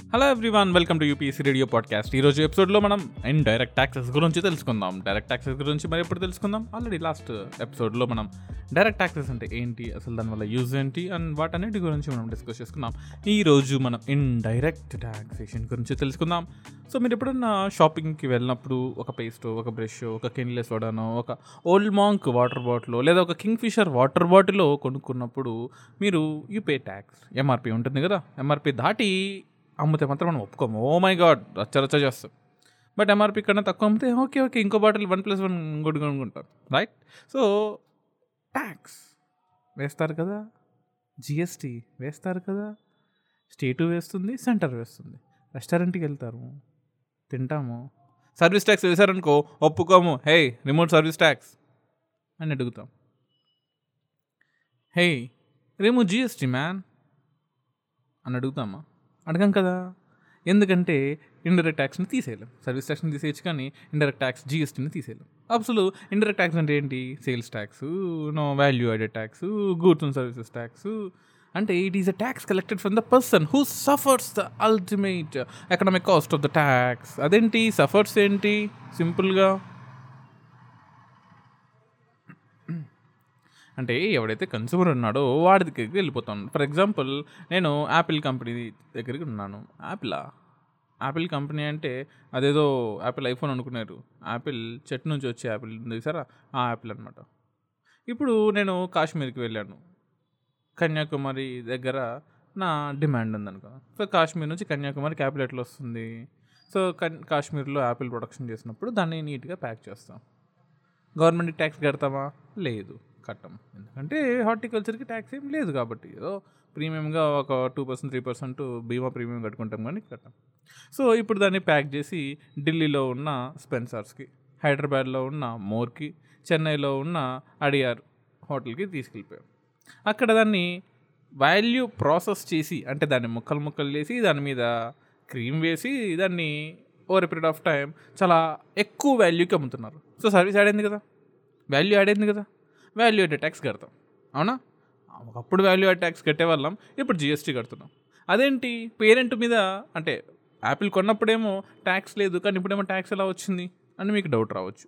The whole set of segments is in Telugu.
Hello everyone welcome to UPSC radio podcast ఈ రోజు ఎపిసోడ్లో మనం ఇన్ డైరెక్ట్ ట్యాక్సెస్ గురించి తెలుసుకుందాం డైరెక్ట్ ట్యాక్సెస్ గురించి మరి ఎప్పుడు తెలుసుకుందాం ఆల్రెడీ లాస్ట్ ఎపిసోడ్లో మనం డైరెక్ట్ ట్యాక్సెస్ అంటే ఏంటి అసలు దానివల్ల యూజ్ ఏంటి అండ్ వాటన్నిటి గురించి మనం డిస్కస్ చేసుకుందాం ఈ రోజు మనం ఇన్ డైరెక్ట్ ట్యాక్సేషన్ గురించి తెలుసుకుందాం సో మీరు ఎప్పుడన్నా షాపింగ్కి వెళ్ళినప్పుడు ఒక పేస్ట్ ఒక బ్రష్ ఒక కెన్లెస్ వడానో ఒక ఓల్డ్ మాంక్ వాటర్ బాటిల్ లేదా ఒక కింగ్ ఫిషర్ వాటర్ బాటిల్ కొనుక్కున్నప్పుడు మీరు యూపే ట్యాక్స్ ఎంఆర్పి ఉంటుంది కదా ఎంఆర్పి దాటి అమ్మితే మాత్రం మనం ఒప్పుకోము ఓ మై గాడ్ రచ్చ రచ్చ చేస్తాం బట్ ఎంఆర్పి కన్నా తక్కువ అమ్మితే ఓకే ఓకే ఇంకో బాటిల్ వన్ ప్లస్ వన్ ఇంకోటి కొనుక్కుంటాం రైట్ సో ట్యాక్స్ వేస్తారు కదా జిఎస్టీ వేస్తారు కదా స్టేటు వేస్తుంది సెంటర్ వేస్తుంది రెస్టారెంట్కి వెళ్తారు తింటాము సర్వీస్ ట్యాక్స్ వేశారనుకో ఒప్పుకోము హే రిమోట్ సర్వీస్ ట్యాక్స్ అని అడుగుతాం హే రిమూవ్ జిఎస్టీ మ్యాన్ అని అడుగుతామా అడగం కదా ఎందుకంటే ఇండైరెక్ట్ ట్యాక్స్ని తీసేయలేం సర్వీస్ ట్యాక్స్ని తీసేయచ్చు కానీ ఇండైరెక్ట్ ట్యాక్స్ జిఎస్టీని తీసేయలేం అసలు ఇండైరెక్ట్ ట్యాక్స్ అంటే ఏంటి sales tax no value added tax goods and services tax అంటే it is a tax collected from the person who suffers the ultimate economic cost of the tax అదేంటి సఫర్స్ ఏంటి సింపుల్గా అంటే ఎవడైతే కన్సూమర్ ఉన్నాడో వాడి దగ్గరికి వెళ్ళిపోతాను ఫర్ ఎగ్జాంపుల్ నేను యాపిల్ కంపెనీ దగ్గరికి ఉన్నాను యాపిలా యాపిల్ కంపెనీ అంటే అదేదో యాపిల్ ఐఫోన్ అనుకున్నారు యాపిల్ చెట్టు నుంచి వచ్చే యాపిల్ ఉంది సరే ఆ యాపిల్ అనమాట ఇప్పుడు నేను కాశ్మీర్కి వెళ్ళాను కన్యాకుమారి దగ్గర నా డిమాండ్ ఉందనుకో సో కాశ్మీర్ నుంచి కన్యాకుమారి క్యాపిల్ ఎట్లా వస్తుంది సో కన్ కాశ్మీర్లో యాపిల్ ప్రొడక్షన్ చేసినప్పుడు దాన్ని నీట్గా ప్యాక్ చేస్తాం గవర్నమెంట్కి ట్యాక్స్ కడతామా లేదు కట్టం ఎందుకంటే హార్టికల్చర్కి ట్యాక్స్ ఏం లేదు కాబట్టి ఏదో ప్రీమియంగా ఒక టూ పర్సెంట్ త్రీ పర్సెంట్ బీమా ప్రీమియం కట్టుకుంటాం కానీ కట్టం సో ఇప్పుడు దాన్ని ప్యాక్ చేసి ఢిల్లీలో ఉన్న స్పెన్సర్స్కి హైదరాబాద్లో ఉన్న మోర్కి చెన్నైలో ఉన్న అడియార్ హోటల్కి తీసుకెళ్ళిపోయాం అక్కడ దాన్ని వాల్యూ ప్రాసెస్ చేసి అంటే దాన్ని ముక్కలు ముక్కలు చేసి దాని మీద క్రీమ్ వేసి దాన్ని ఓవర్ పీరియడ్ ఆఫ్ టైం చాలా ఎక్కువ వాల్యూకి అమ్ముతున్నారు సో సర్వీస్ యాడ్ అయింది కదా వాల్యూ యాడ్ అయింది కదా వాల్యూ యాడ్ ట్యాక్స్ కడతాం అవునా ఒకప్పుడు వాల్యూ యాడ్ ట్యాక్స్ కట్టేవాళ్ళం ఇప్పుడు జిఎస్టీ కడుతున్నాం అదేంటి పేరెంట్ మీద అంటే యాపిల్ కొన్నప్పుడేమో ట్యాక్స్ లేదు కానీ ఇప్పుడేమో ట్యాక్స్ ఎలా వచ్చింది అని మీకు డౌట్ రావచ్చు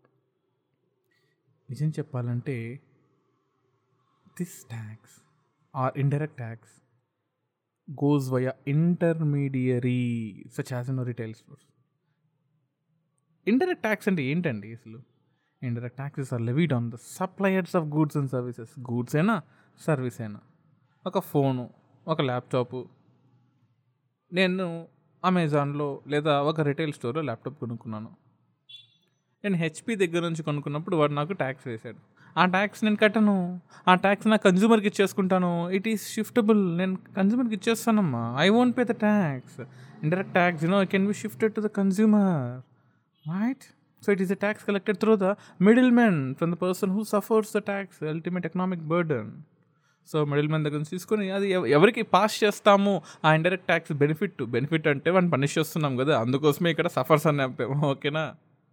నిజం చెప్పాలంటే this tax are indirect tax goes via intermediary such as in retail stores. Indirect tax అంటే ఏంటండి అసలు indirect taxes are levied on the suppliers of goods and services goods అయినా సర్వీస్ అయినా ఒక ఫోను ఒక ల్యాప్టాపు నేను అమెజాన్లో లేదా ఒక రిటైల్ స్టోర్లో ల్యాప్టాప్ కొనుక్కున్నాను నేను హెచ్పి దగ్గర నుంచి కొనుక్కున్నప్పుడు వాడు నాకు ట్యాక్స్ వేశాడు ఆ ట్యాక్స్ నేను కట్టను ఆ ట్యాక్స్ నా కన్జ్యూమర్కి ఇచ్చేసుకుంటాను ఇట్ ఈస్ షిఫ్టబుల్ నేను కన్జ్యూమర్కి ఇచ్చేస్తానమ్మా I won't pay the tax indirect tax you know can be shifted to the consumer right so it is the tax collected through the middlemen from the person who suffers the tax ultimate economic burden so middlemen దగ్గర నుంచి తీసుకొని అది ఎవ- ఎవరికి పాస్ చేస్తాము ఆ ఇండైరెక్ట్ ట్యాక్స్ బెనిఫిట్ బెనిఫిట్ అంటే వాడిని పనిష్ చేస్తున్నాం కదా అందుకోసమే ఇక్కడ సఫర్స్ అని చెప్పాము ఓకేనా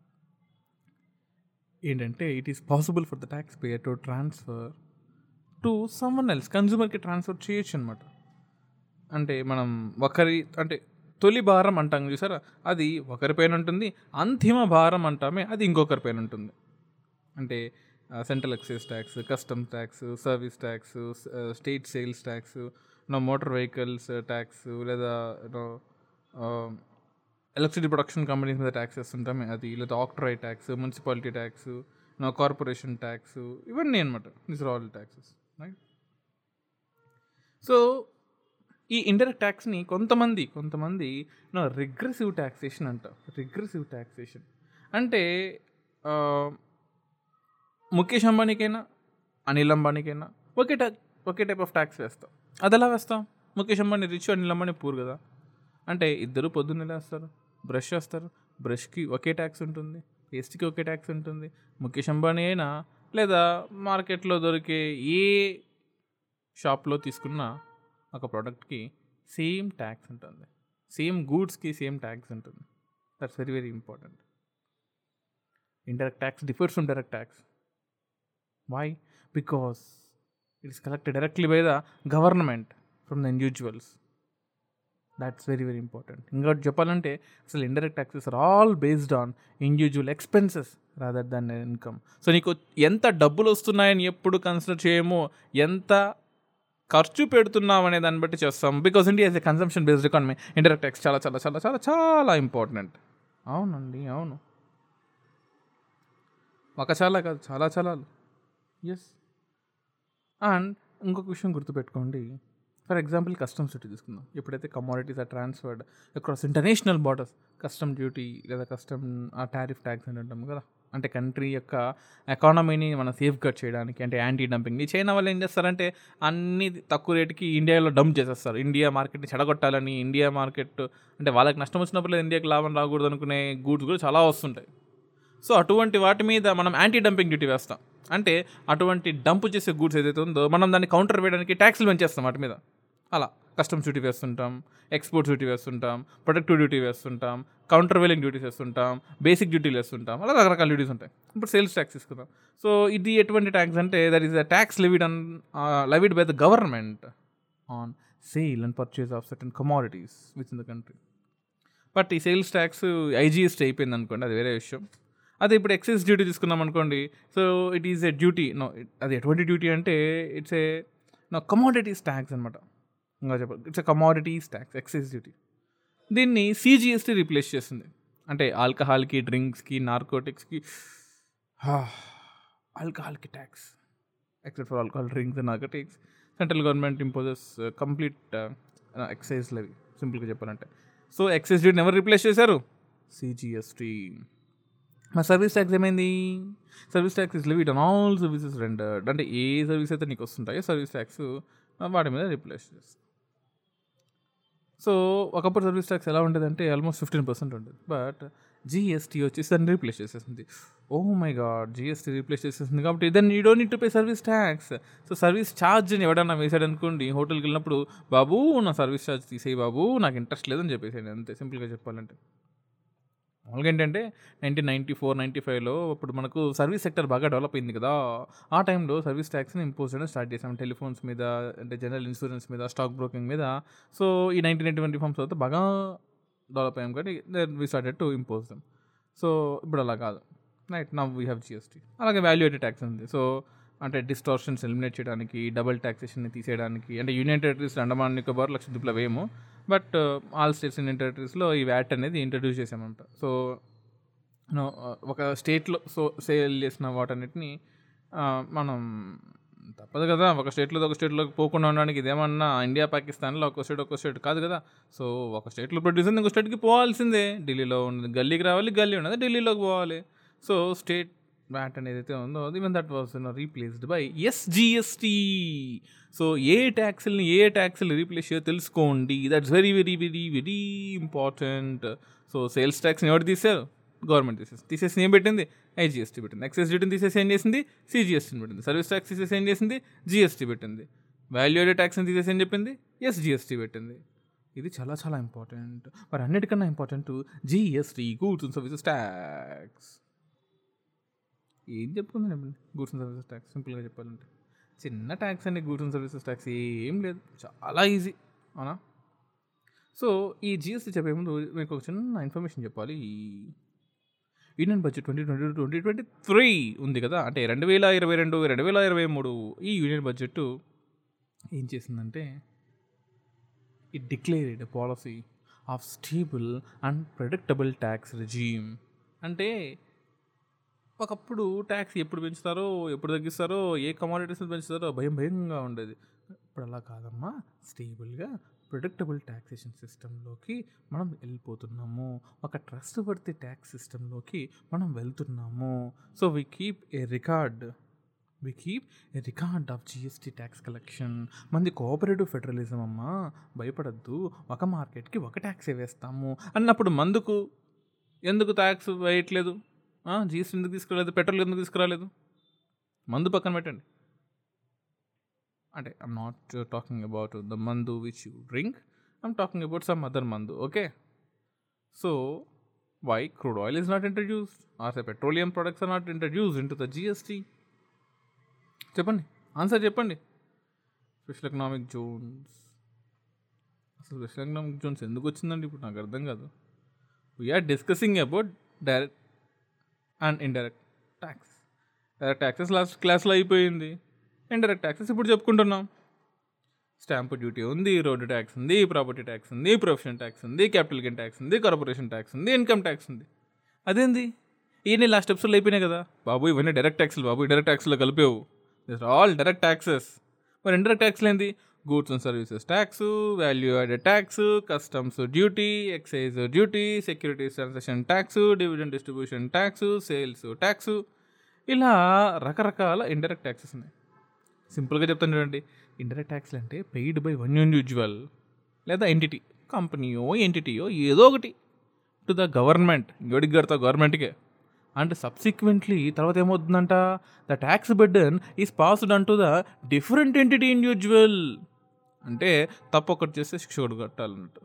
ఏంటంటే it is possible for the taxpayer to transfer to someone else కన్జ్యూమర్కి ట్రాన్స్ఫర్ చేయొచ్చు అనమాట అంటే మనం ఒకరి అంటే తొలి భారం అంటాం చూసారా అది ఒకరిపైన ఉంటుంది అంతిమ భారం అంటామే అది ఇంకొకరి పైన ఉంటుంది అంటే central excise tax custom tax service tax state sales tax no motor vehicles tax లేదా యూనో ఎలక్ట్రిసిటీ ప్రొడక్షన్ కంపెనీస్ మీద ట్యాక్స్ వేస్తుంటామే అది లేదా ఆక్ట్రై ట్యాక్స్ మున్సిపాలిటీ ట్యాక్స్ నా కార్పొరేషన్ ట్యాక్స్ ఇవన్నీ అనమాట this are all taxes right so ఈ ఇండైరెక్ట్ ట్యాక్స్ని కొంతమంది కొంతమంది నో రిగ్రెసివ్ ట్యాక్సేషన్ అంట రిగ్రెసివ్ ట్యాక్సేషన్ అంటే ఆ, ముఖేష్ అంబానీకైనా అనిల్ అంబానీకైనా ఒకే టా ఒకే టైప్ ఆఫ్ ట్యాక్స్ వేస్తాం అది ఎలా వేస్తాం ముఖేష్ అంబానీ రిచ్ అనిల్ అంబానీ పూర్ కదా అంటే ఇద్దరు పొద్దున్నే లేస్తారు బ్రష్ చేస్తారు బ్రష్కి ఒకే ట్యాక్స్ ఉంటుంది పేస్ట్కి ఒకే ట్యాక్స్ ఉంటుంది ముఖేష్ అంబానీ అయినా లేదా మార్కెట్లో దొరికే ఏ షాప్లో తీసుకున్న ఒక ప్రోడక్ట్కి సేమ్ ట్యాక్స్ ఉంటుంది సేమ్ గూడ్స్కి సేమ్ ట్యాక్స్ ఉంటుంది that's very very important indirect tax differs from direct tax why because it is collected directly by the government from the individuals that's very very important ఇంకోటి చెప్పాలంటే అసలు indirect taxes are all based on individual expenses rather than income so నీకు ఎంత డబ్బులు వస్తున్నాయని ఎప్పుడు కన్సిడర్ చేయమో ఎంత ఖర్చు పెడుతున్నాం అనే దాన్ని బట్టి చేస్తాం because India is a consumption based economy indirect tax చాలా చాలా చాలా చాలా చాలా ఇంపార్టెంట్ అవునండి అవును ఒక చాలా కాదు చాలా చాలా ఎస్ అండ్ ఇంకొక విషయం గుర్తుపెట్టుకోండి ఫర్ ఎగ్జాంపుల్ కస్టమ్స్ డ్యూటీ తీసుకుందాం ఎప్పుడైతే commodities are transferred across international borders custom duty లేదా కస్టమ్ ఆ టారిఫ్ ట్యాక్స్ అని అంటాం కదా అంటే కంట్రీ యొక్క ఎకానమీని మనం సేఫ్ గార్డ్ చేయడానికి అంటే యాంటీ డంపింగ్ ఈ చైనా వాళ్ళు ఏం చేస్తారంటే అన్ని తక్కువ రేటుకి ఇండియాలో డంప్ చేసేస్తారు ఇండియా మార్కెట్ని చెడగొట్టాలని ఇండియా మార్కెట్ అంటే వాళ్ళకి నష్టం వచ్చినప్పుడు ఇండియాకి లాభం రాకూడదు అనుకునే గూడ్స్ కూడా చాలా వస్తుంటాయి సో అటువంటి వాటి మీద మనం యాంటీ డంపింగ్ డ్యూటీ వేస్తాం అంటే అటువంటి డంప్ చేసే గూడ్స్ ఏదైతే ఉందో మనం దాన్ని కౌంటర్ వేయడానికి ట్యాక్స్లు పెంచేస్తాం వాటి మీద అలా కస్టమ్స్ డ్యూటీ వేస్తుంటాం ఎక్స్పోర్ట్ డ్యూటీ వేస్తుంటాం ప్రొటెక్టివ్ డ్యూటీ వేస్తుంటాం కౌంటర్ వెలింగ్ డ్యూటీస్ వేస్తుంటాం బేసిక్ డ్యూటీలు వేస్తుంటాం అలా రకరకాల డ్యూటీస్ ఉంటాయి ఇప్పుడు సేల్స్ ట్యాక్స్ తీసుకుందాం సో ఇది ఎటువంటి ట్యాక్స్ అంటే that is a tax levied on levied by the government on sale and purchase of certain commodities within the country but ఈ సేల్స్ ట్యాక్స్ ఐజీఎస్టీ అయిపోయింది అనుకోండి అది వేరే విషయం అదే ఇప్పుడు ఎక్సైజ్ డ్యూటీ తీసుకున్నాం అనుకోండి so it is a duty no అది ఎటువంటి డ్యూటీ అంటే it's a no commodities tax అనమాట ఇంకా చెప్పాలి it's a commodities tax excise duty దీన్ని సిజిఎస్టీ రీప్లేస్ చేస్తుంది అంటే ఆల్కహాల్కి డ్రింక్స్కి నార్కోటిక్స్కి ఆల్కహాల్కి tax except for alcohol drinks and narcotics central government imposes complete excise levy సింపుల్గా చెప్పాలంటే సో ఎక్సైజ్ డ్యూటీని ఎవరు రీప్లేస్ చేశారు సిజిఎస్టీ మా సర్వీస్ ట్యాక్స్ ఏమైంది service tax is levied on all services rendered అంటే ఏ సర్వీస్ అయితే నీకు వస్తుంటాయో సర్వీస్ ట్యాక్స్ వాటి మీద రిప్లేస్ చేస్తాం సో ఒకప్పుడు సర్వీస్ ట్యాక్స్ ఎలా ఉండేదంటే ఆల్మోస్ట్ ఫిఫ్టీన్ పర్సెంట్ ఉండేది బట్ జిఎస్టీ వచ్చేసి దాన్ని రీప్లేస్ చేసేసింది oh my God GST replace చేసేసింది కాబట్టి then you don't need to pay service tax so service ఛార్జ్ని ఎవడన్నా వేసాడు అనుకోండి హోటల్కి వెళ్ళినప్పుడు బాబు నా సర్వీస్ ఛార్జ్ తీసేయి బాబు నాకు ఇంట్రెస్ట్ లేదని చెప్పేసి అంతే సింపుల్గా చెప్పాలంటే మామూలుగా ఏంటంటే నైన్టీన్ నైంటీ ఫోర్ నైంటీ ఫైవ్లో ఇప్పుడు మనకు సర్వీస్ సెక్టర్ బాగా డెవలప్ అయింది కదా ఆ టైంలో సర్వీస్ ట్యాక్స్ని ఇంపోజ్ చేయడం స్టార్ట్ చేసాం టెలిఫోన్స్ మీద అంటే జనరల్ ఇన్సూరెన్స్ మీద స్టాక్ బ్రోకింగ్ మీద సో ఈ నైన్టీన్ ఎయిటీ ట్వంటీ ఫార్మ్స్ తర్వాత బాగా డెవలప్ అయ్యాం కానీ we started to impose them so ఇప్పుడు అలా కాదు right now we have GST అలాగే వాల్యుయేటెడ్ ట్యాక్స్ ఉంది సో అంటే డిస్టార్షన్స్ ఎలిమినేట్ చేయడానికి డబుల్ ట్యాక్సేషన్ని తీసేయడానికి అంటే యూనియన్ టెరిటరీస్ అండమాన్ నికోబార్ లక్షద్వీప్లో వేయము బట్ ఆల్ స్టేట్స్ ఇండియన్ టెరిటరీస్లో ఈ వ్యాట్ అనేది ఇంట్రడ్యూస్ చేసామంట సో నో ఒక స్టేట్లో సో సేల్ చేసిన వాటన్నిటిని ఆ, మనం తప్పదు కదా ఒక స్టేట్లో ఒక స్టేట్లోకి పోకుండా ఉండడానికి ఇదేమన్నా ఇండియా పాకిస్తాన్లో ఒక స్టేట్ ఒక స్టేట్ కాదు కదా సో ఒక స్టేట్లో ప్రొడ్యూస్ ఇంకో స్టేట్కి పోవాల్సిందే ఢిల్లీలో ఉన్నది గల్లీకి రావాలి గల్లీ ఉన్నది ఢిల్లీలోకి పోవాలి సో స్టేట్ వ్యాట్ అనేది అయితే ఉందో even that was replaced by SGST so ఏ ట్యాక్స్ని ఏ ట్యాక్స్ని రీప్లేస్ చేయో తెలుసుకోండి that's very very very very important so sales ట్యాక్స్ని ఎవరు తీశారు గవర్నమెంట్ తీసేసి తీసేసి ఏం పెట్టింది ఐజిఎస్టీ పెట్టింది ఎక్సైజ్ డ్యూటీని తీసేసి ఏం చేసింది సిజిఎస్టీని పెట్టింది సర్వీస్ ట్యాక్స్ తీసేసి ఏం చేసింది జిఎస్టీ పెట్టింది వాల్యూడెడ్ ట్యాక్స్ని తీసేసి ఏం చెప్పింది ఎస్జిఎస్టీ పెట్టింది ఇది చాలా చాలా ఇంపార్టెంట్ మరి అన్నిటికన్నా important GST goods and services tax ఏం చెప్పుకుందండి గూడ్స్ అండ్ సర్వీసెస్ ట్యాక్స్ సింపుల్గా చెప్పాలంటే చిన్న ట్యాక్స్ అండి గూడ్స్ అండ్ సర్వీసెస్ ట్యాక్స్ ఏం లేదు చాలా ఈజీ అవునా సో ఈ జిఎస్టీ చెప్పే ముందు మీకు ఒక చిన్న ఇన్ఫర్మేషన్ చెప్పాలి union budget twenty twenty two twenty twenty three ఉంది కదా అంటే రెండు వేల ఇరవై రెండు రెండు వేల ఇరవై మూడు ఈ యూనియన్ బడ్జెట్ ఏం చేసిందంటే it declared policy of stable and predictable tax regime అంటే ఒకప్పుడు ట్యాక్స్ ఎప్పుడు పెంచుతారో ఎప్పుడు తగ్గిస్తారో ఏ కమాడిటీస్ పెంచుతారో భయం భయంగా ఉండేది ఇప్పుడు అలా కాదమ్మా స్టేబుల్గా ప్రొడక్టబుల్ ట్యాక్సేషన్ సిస్టంలోకి మనం వెళ్ళిపోతున్నాము ఒక ట్రస్ట్ వర్తి ట్యాక్స్ సిస్టంలోకి మనం వెళ్తున్నాము so we keep a record we keep a record of GST tax collection మంది కోఆపరేటివ్ ఫెడరలిజం అమ్మా భయపడద్దు ఒక మార్కెట్కి ఒక ట్యాక్సే వేస్తాము అన్నప్పుడు మందుకు ఎందుకు ట్యాక్స్ వేయట్లేదు జిఎస్టీ ఎందుకు తీసుకురాలేదు పెట్రోల్ ఎందుకు తీసుకురాలేదు మందు పక్కన పెట్టండి అంటే I'm not talking about the మందు which you drink I'm talking about some other మందు okay so why crude oil is not introduced or the petroleum products are not introduced into the GST చెప్పండి ఆన్సర్ చెప్పండి special economic zones special economic zones ఎందుకు వచ్చిందండి ఇప్పుడు నాకు అర్థం కాదు we're discussing about direct and indirect tax direct taxes last క్లాస్లో అయిపోయింది ఇండైరెక్ట్ ట్యాక్సెస్ ఇప్పుడు చెప్పుకుంటున్నాం స్టాంపు డ్యూటీ ఉంది రోడ్డు ట్యాక్స్ ఉంది ప్రాపర్టీ ట్యాక్స్ ఉంది ప్రొఫెషన్ ట్యాక్స్ ఉంది క్యాపిటల్ గెయిన్ ట్యాక్స్ ఉంది కార్పొరేషన్ ట్యాక్స్ ఉంది ఇన్కమ్ ట్యాక్స్ ఉంది అదేంది ఇవన్నీ లాస్ట్ స్టెప్స్లో అయిపోయినాయి కదా బాబు ఇవన్నీ డైరెక్ట్ ట్యాక్స్లు బాబు డైరెక్ట్ ట్యాక్స్లో కలిపేవు దిస్ ఆల్ డైరెక్ట్ ట్యాక్సెస్ మరి ఇండైరెక్ట్ ట్యాక్స్లు ఏంది goods and services tax value added tax customs duty excise duty securities transaction tax dividend distribution tax sales tax ఇలా రకరకాల ఇండైరెక్ట్ ట్యాక్సెస్ ఉన్నాయి సింపుల్గా చెప్తాను చూడండి ఇండైరెక్ట్ ట్యాక్స్లు అంటే పెయిడ్ బై వన్ ఇండివిజువల్ లేదా ఎంటిటీ కంపెనీయో ఎంటిటీయో ఏదో ఒకటి టు ద గవర్నమెంట్ ఇంకోటికి కడతావు గవర్నమెంట్కే అండ్ సబ్సిక్వెంట్లీ తర్వాత ఏమవుతుందంట the tax burden is passed on to the different entity individual అంటే తప్పు ఒకటి చేస్తే శిక్ష ఒకటి కట్టాలన్నట్టు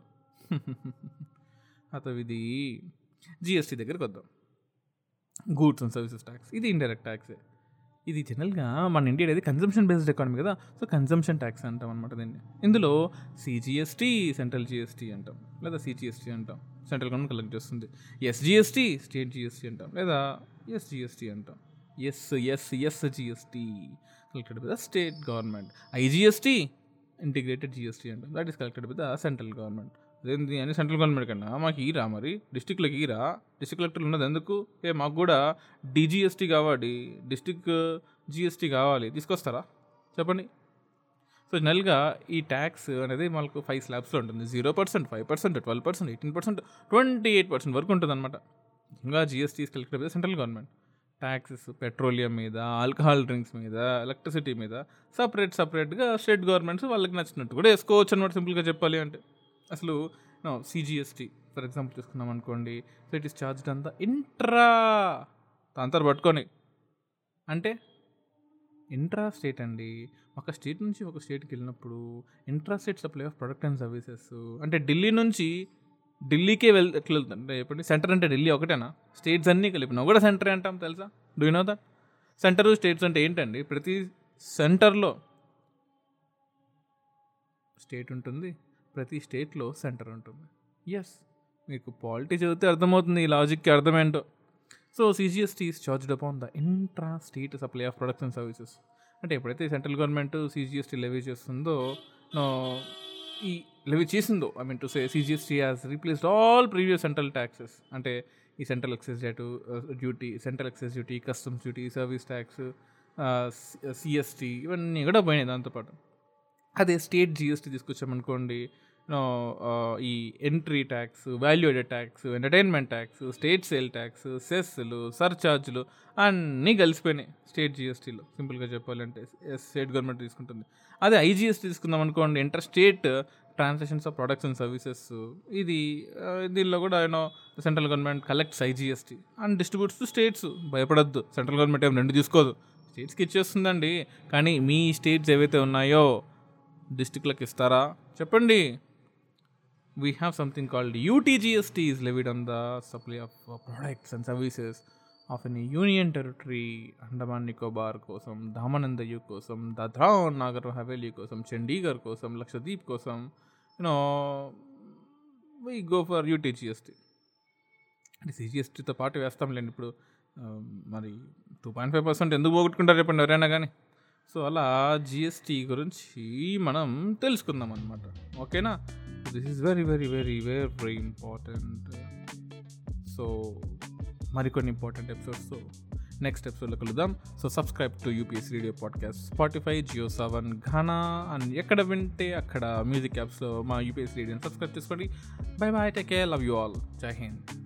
అతను ఇది జిఎస్టీ దగ్గరికి వద్దాం గూడ్స్ అండ్ సర్వీసెస్ ట్యాక్స్ ఇది ఇండైరెక్ట్ ట్యాక్సే ఇది జనరల్గా మన ఇండియా అనేది కన్జంప్షన్ బేస్డ్ ఎకానమీ కదా సో కన్జంప్షన్ ట్యాక్స్ అంటాం అనమాట దీన్ని ఇందులో సిజిఎస్టీ సెంట్రల్ జిఎస్టీ అంటాం లేదా సిజిఎస్టీ అంటాం సెంట్రల్ గవర్నమెంట్ కలెక్ట్ చేస్తుంది ఎస్జిఎస్టీ స్టేట్ జిఎస్టీ అంటాం లేదా ఎస్జిఎస్టీ అంటాం S S S GST collected by the state government IGST integrated GST అంటాం that is collected by the central government అదేంటి అని సెంట్రల్ గవర్నమెంట్ కన్నా మాకు ఈరా మరి డిస్టిక్లకు ఈరా డిస్టిక్ కలెక్టర్లు ఉన్నది ఎందుకు ఏ మాకు కూడా డిజిఎస్టీ కావాలి డిస్టిక్ జిఎస్టీ కావాలి తీసుకొస్తారా చెప్పండి సో జనరల్గా ఈ ట్యాక్స్ అనేది మనకు ఫైవ్ స్లాబ్స్లో ఉంటుంది zero percent five percent twelve percent eighteen percent twenty eight percent వరకు ఉంటుంది అనమాట ఇంకా GST collected by central government taxes petroleum మీద ఆల్కహాల్ డ్రింక్స్ మీద ఎలక్ట్రిసిటీ మీద సపరేట్ సపరేట్గా స్టేట్ గవర్నమెంట్స్ వాళ్ళకి నచ్చినట్టు కూడా వేసుకోవచ్చు అనమాట సింపుల్గా చెప్పాలి అంటే అసలు సిజిఎస్టీ ఫర్ ఎగ్జాంపుల్ తీసుకున్నాం అనుకోండి సో ఇట్ ఈస్ చార్జ్డ్ అంతా ఇంట్రా అంతా పట్టుకొని అంటే ఇంట్రా స్టేట్ అండి ఒక స్టేట్ నుంచి ఒక స్టేట్కి వెళ్ళినప్పుడు intra state supply of product and services అంటే ఢిల్లీ నుంచి ఢిల్లీకే వెళ్ ఎట్లా వెళ్తుంది అంటే చెప్పండి సెంటర్ అంటే ఢిల్లీ ఒకటేనా స్టేట్స్ అన్నీ కలిపి నువ్వు కూడా సెంటర్ అంటాం తెలుసా do know that centre states అంటే ఏంటండి ప్రతి సెంటర్లో స్టేట్ ఉంటుంది ప్రతి స్టేట్లో సెంటర్ ఉంటుంది ఎస్ మీకు పాలిటీ చదివితే అర్థమవుతుంది ఈ లాజిక్కి అర్థమేంటో so CGST is charged upon the intra state supply of products and services అంటే ఎప్పుడైతే సెంట్రల్ గవర్నమెంట్ సిజిఎస్టీ లెవీ చేస్తుందో no, ఈ లెవీ చేసిందో I mean to say CGST has replaced all previous central taxes అంటే ఈ central excise duty central excise duty customs duty service tax CST ఇవన్నీ కూడా పోయినాయి దాంతోపాటు అదే స్టేట్ జిఎస్టీ తీసుకొచ్చామనుకోండి నో, ఆ, ఈ entry tax value added tax entertainment tax state sale tax సెస్లు సర్చార్జ్లు అన్నీ కలిసిపోయినాయి స్టేట్ జిఎస్టీలో సింపుల్గా చెప్పాలంటే ఎస్ స్టేట్ గవర్నమెంట్ తీసుకుంటుంది అదే ఐజిఎస్టీ తీసుకుందాం అనుకోండి inter state transactions of products and services ఇది ఆ, దీనిలో కూడా you know central government collects IGST and distributes to states భయపడద్దు సెంట్రల్ గవర్నమెంట్ ఏం రెండు తీసుకోదు స్టేట్స్కి ఇచ్చేస్తుందండి కానీ మీ స్టేట్స్ ఏవైతే ఉన్నాయో డిస్టిక్లకు ఇస్తారా చెప్పండి we have something called UTGST is levied on the supply of uh, products and services of any union territory Andaman Nicobar కోసం దామన్ అండ్ దయ్యూ కోసం దాద్రా అండ్ నాగర్ హవేలీ కోసం చండీగఢ్ కోసం లక్షద్వీప్ కోసం you know we go for UTGST అంటే సిజిఎస్టీతో పాటు వేస్తాంలేండి ఇప్పుడు ఆ, మరి టూ పాయింట్ ఫైవ్ పర్సెంట్ ఎందుకు పోగొట్టుకుంటారు చెప్పండి ఎవరైనా కానీ సో అలా జిఎస్టీ గురించి మనం తెలుసుకుందాం అనమాట ఓకేనా this is very very very very important so మరికొన్ని ఇంపార్టెంట్ ఎపిసోడ్స్ నెక్స్ట్ ఎపిసోడ్లో కలుద్దాం so subscribe to UPS radio podcast Spotify Jio seven Gaana and ఎక్కడ వింటే అక్కడ మ్యూజిక్ యాప్స్లో మా యూపీఎస్ రేడియోని సబ్స్క్రైబ్ చేసుకోండి bye bye take care love you all Jai Hind